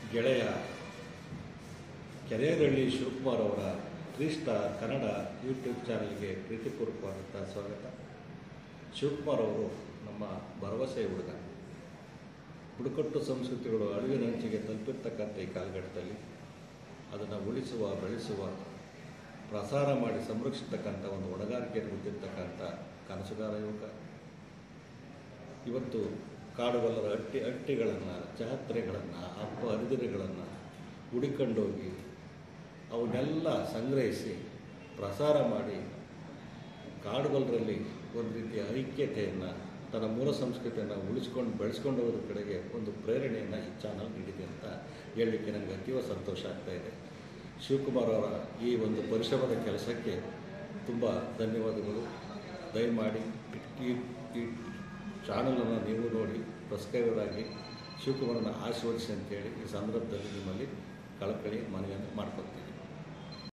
ಗೆಳೆಯ ಕೆರೆಯದಳ್ಳಿ ಶಿವಕುಮಾರ್ ಅವರ three star Kannada YouTube ಚಾನಲ್ಗೆ ಪ್ರೀತಿಪೂರ್ವಕವಾದಂಥ ಸ್ವಾಗತ ಶಿವಕುಮಾರ್ ಅವರು ನಮ್ಮ ಭರವಸೆ ಹುಡುಗ ಬುಡಕಟ್ಟು ಸಂಸ್ಕೃತಿಗಳು ಅಳಿವಿನಂಚಿಗೆ ತಲುಪಿರ್ತಕ್ಕಂಥ ಈ ಕಾಲಘಟ್ಟದಲ್ಲಿ ಅದನ್ನು ಉಳಿಸುವ ಬೆಳೆಸುವ ಪ್ರಸಾರ ಮಾಡಿ ಸಂರಕ್ಷಿಸ್ತಕ್ಕಂಥ ಒಂದು ಹೊಣೆಗಾರಿಕೆಯನ್ನು ಹೊಂದಿರತಕ್ಕಂಥ ಕನಸುಗಾರ ಯುವಕ ಇವತ್ತು ಕಾಡುಗೊಲ್ಲರ ಹಟ್ಟಿ ಹಟ್ಟಿಗಳನ್ನು ಜಾತ್ರೆಗಳನ್ನು ಹಬ್ಬ ಹರಿದಿನಗಳನ್ನು ಹುಡುಕೊಂಡೋಗಿ ಅವನ್ನೆಲ್ಲ ಸಂಗ್ರಹಿಸಿ ಪ್ರಸಾರ ಮಾಡಿ ಕಾಡುಗೊಲ್ಲರಲ್ಲಿ ಒಂದು ರೀತಿಯ ಐಕ್ಯತೆಯನ್ನು ತನ್ನ ಮೂಲ ಸಂಸ್ಕೃತಿಯನ್ನು ಉಳಿಸ್ಕೊಂಡು ಬೆಳೆಸ್ಕೊಂಡು ಹೋಗೋದ್ರ ಕಡೆಗೆ ಒಂದು ಪ್ರೇರಣೆಯನ್ನು ಈ ಚಾನಲ್ ನೀಡಿದೆ ಅಂತ ಹೇಳಲಿಕ್ಕೆ ನನಗೆ ಅತೀವ ಸಂತೋಷ ಆಗ್ತಾ ಇದೆ ಶಿವಕುಮಾರ್ ಅವರ ಈ ಒಂದು ಪರಿಶ್ರಮದ ಕೆಲಸಕ್ಕೆ ತುಂಬ ಧನ್ಯವಾದಗಳು ದಯಮಾಡಿ ಈ ಈ ಚಾನಲನ್ನು ನೀವು ನೋಡಿ ಸಬ್ಸ್ಕ್ರೈಬರ್ ಆಗಿ ಶಿವಕುಮಾರನ ಆಶೀರ್ವದಿಸಿ ಅಂತೇಳಿ ಈ ಸಂದರ್ಭದಲ್ಲಿ ನಿಮ್ಮಲ್ಲಿ ಕಳಕಳಿ ಮನವಿಯನ್ನು ಮಾಡ್ಕೊಳ್ತೀನಿ